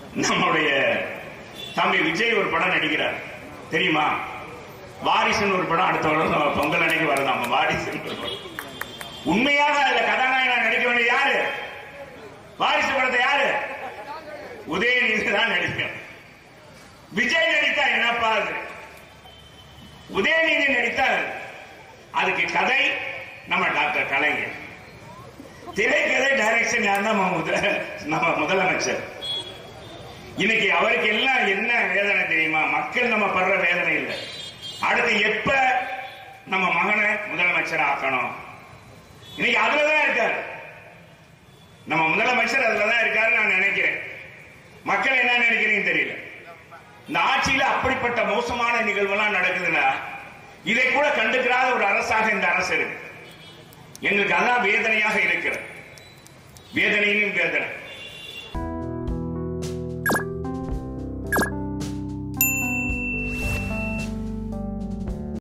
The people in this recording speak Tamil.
நம்முடைய தம்பி விஜய் ஒரு படம் நடிக்கிறார் தெரியுமா வாரிசுன்னு ஒரு படம் அடுத்த வருடம் பொங்கல் அன்னைக்கு வருதாம் வாரிசுன்னு ஒரு படம் உண்மையாக அதுல கதாநாயகனா நடிக்க வேண்டிய யாரு வாரிசு படத்தை யாரு உதயநிதி தான் நடிக்கும் விஜய் நடித்தா என்னப்பா அது உதயநிதி நடித்தால் அதுக்கு கதை நம்ம டாக்டர் கலைஞர் திரைக்கதை டைரக்ஷன் யார் நம்ம முத- நம்ம முதலமைச்சர் இன்னைக்கு அவருக்கு எல்லாம் என்ன வேதனை தெரியுமா மக்கள் நம்ம படுற வேதனை இல்லை அடுத்து எப்ப நம்ம மகனை முதலமைச்சர் ஆக்கணும் இன்னைக்கு அதுலதான் இருக்காரு நம்ம முதலமைச்சர் அதுலதான் இருக்காரு நான் நினைக்கிறேன் மக்கள் என்ன நினைக்கிறீங்க தெரியல இந்த ஆட்சியில அப்படிப்பட்ட மோசமான நிகழ்வுலாம் நடக்குதுன்னா இதை கூட கண்டுக்கிறாத ஒரு அரசாக இந்த அரசு இருக்கு எங்களுக்கு அதான் வேதனையாக இருக்கிறது வேதனையிலும் வேதனை